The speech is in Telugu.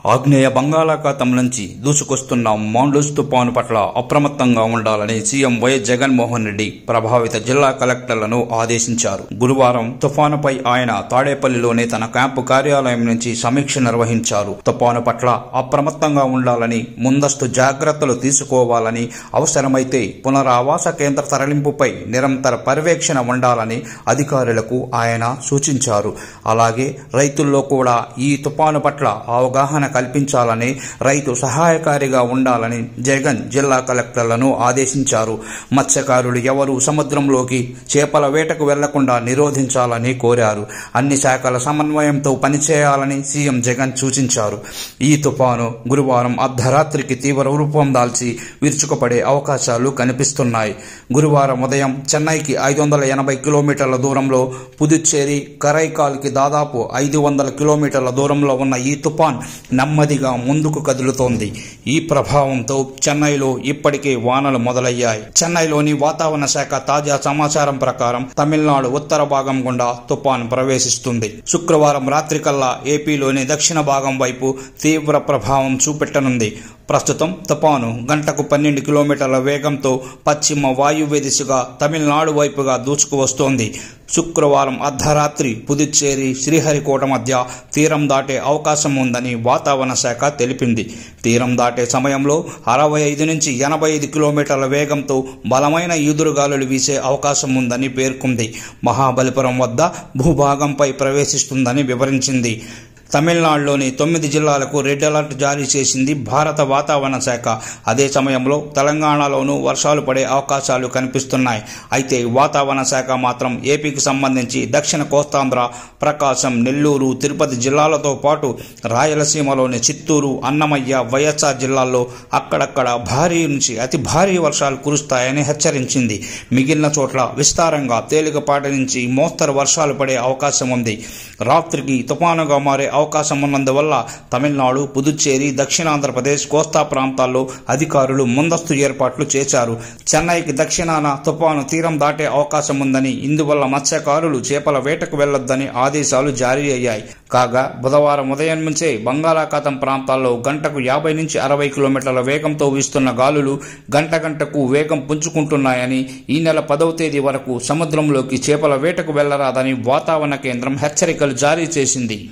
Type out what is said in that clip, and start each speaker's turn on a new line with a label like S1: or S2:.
S1: ఆగ్నేయ బంగాళాఖాతం నుంచి దూసుకొస్తున్న మాండూస్ తుపాను పట్ల అప్రమత్తంగా ఉండాలని సీఎం వైఎస్ జగన్మోహన్ రెడ్డి ప్రభావిత జిల్లా కలెక్టర్లను ఆదేశించారు గురువారం తుఫానుపై ఆయన తాడేపల్లిలోని తన క్యాంపు కార్యాలయం నుంచి సమీక్ష నిర్వహించారు తుపాను పట్ల అప్రమత్తంగా ఉండాలని ముందస్తు జాగ్రత్తలు తీసుకోవాలని అవసరమైతే పునరావాస కేంద్ర తరలింపుపై నిరంతర పర్యవేక్షణ ఉండాలని అధికారులకు ఆయన సూచించారు అలాగే రైతుల్లో కూడా ఈ తుపాను పట్ల అవగాహన కల్పించాలని రైతు సహాయకారిగా ఉండాలని జగన్ జిల్లా కలెక్టర్లను ఆదేశించారు మత్స్యకారులు ఎవరూ సముద్రంలోకి చేపల వేటకు వెళ్లకుండా నిరోధించాలని కోరారు అన్ని శాఖల సమన్వయంతో పనిచేయాలని సీఎం జగన్ సూచించారు ఈ తుపాను గురువారం అర్ధరాత్రికి తీవ్ర రూపం దాల్చి విరుచుకుపడే అవకాశాలు కనిపిస్తున్నాయి గురువారం ఉదయం చెన్నైకి ఐదు వందల ఎనభై కిలోమీటర్ల దూరంలో పుదుచ్చేరి కరైకాల్కి దాదాపు ఐదు వందల కిలోమీటర్ల దూరంలో ఉన్న ఈ తుపాన్ నెమ్మదిగా ముందుకు కదులుతోంది ఈ ప్రభావంతో చెన్నైలో ఇప్పటికే వానలు మొదలయ్యాయి చెన్నైలోని వాతావరణ శాఖ తాజా సమాచారం ప్రకారం తమిళనాడు ఉత్తర భాగం గుండా తుపాన్ ప్రవేశిస్తుంది శుక్రవారం రాత్రికల్లా ఏపీలోని దక్షిణ భాగం వైపు తీవ్ర ప్రభావం చూపెట్టనుంది ప్రస్తుతం తుపాను గంటకు పన్నెండు కిలోమీటర్ల వేగంతో పశ్చిమ వాయువ్య దిశగా తమిళనాడు వైపుగా దూసుకు వస్తోంది శుక్రవారం అర్ధరాత్రి పుదుచ్చేరి శ్రీహరికోట మధ్య తీరం దాటే అవకాశం ఉందని వాతావరణ శాఖ తెలిపింది తీరం దాటే సమయంలో అరవై ఐదు నుంచి ఎనభై ఐదు కిలోమీటర్ల వేగంతో బలమైన ఈదురుగాలులు వీసే అవకాశం ఉందని పేర్కొంది మహాబలిపురం వద్ద భూభాగంపై ప్రవేశిస్తుందని వివరించింది తమిళనాడులోని తొమ్మిది జిల్లాలకు రెడ్ అలర్ట్ జారీ చేసింది భారత వాతావరణ శాఖ అదే సమయంలో తెలంగాణలోనూ వర్షాలు పడే అవకాశాలు కనిపిస్తున్నాయి అయితే వాతావరణ శాఖ మాత్రం ఏపీకి సంబంధించి దక్షిణ కోస్తాంధ్ర ప్రకాశం నెల్లూరు తిరుపతి జిల్లాలతో పాటు రాయలసీమలోని చిత్తూరు అన్నమయ్య వైఎస్ఆర్ జిల్లాల్లో అక్కడక్కడ భారీ నుంచి అతి భారీ వర్షాలు కురుస్తాయని హెచ్చరించింది మిగిలిన చోట్ల విస్తారంగా తేలికపాటి నుంచి మోస్తరు వర్షాలు పడే అవకాశం ఉంది రాత్రికి తుపానుగా మారే అవకాశం ఉన్నందువల్ల తమిళనాడు పుదుచ్చేరి దక్షిణాంధ్రప్రదేశ్ కోస్తా ప్రాంతాల్లో అధికారులు ముందస్తు ఏర్పాట్లు చేశారు చెన్నైకి దక్షిణాన తుపాను తీరం దాటే అవకాశం ఉందని ఇందువల్ల మత్స్యకారులు చేపల వేటకు వెళ్లొద్దని ఆదేశాలు జారీ అయ్యాయి కాగా బుధవారం ఉదయం నుంచే బంగాళాఖాతం ప్రాంతాల్లో గంటకు యాభై నుంచి అరవై కిలోమీటర్ల వేగంతో వీస్తున్న గాలులు గంట గంటకు వేగం పుంజుకుంటున్నాయని ఈ నెల పదవ తేదీ వరకు సముద్రంలోకి చేపల వేటకు వెళ్లరాదని వాతావరణ కేంద్రం హెచ్చరికలు జారీ చేసింది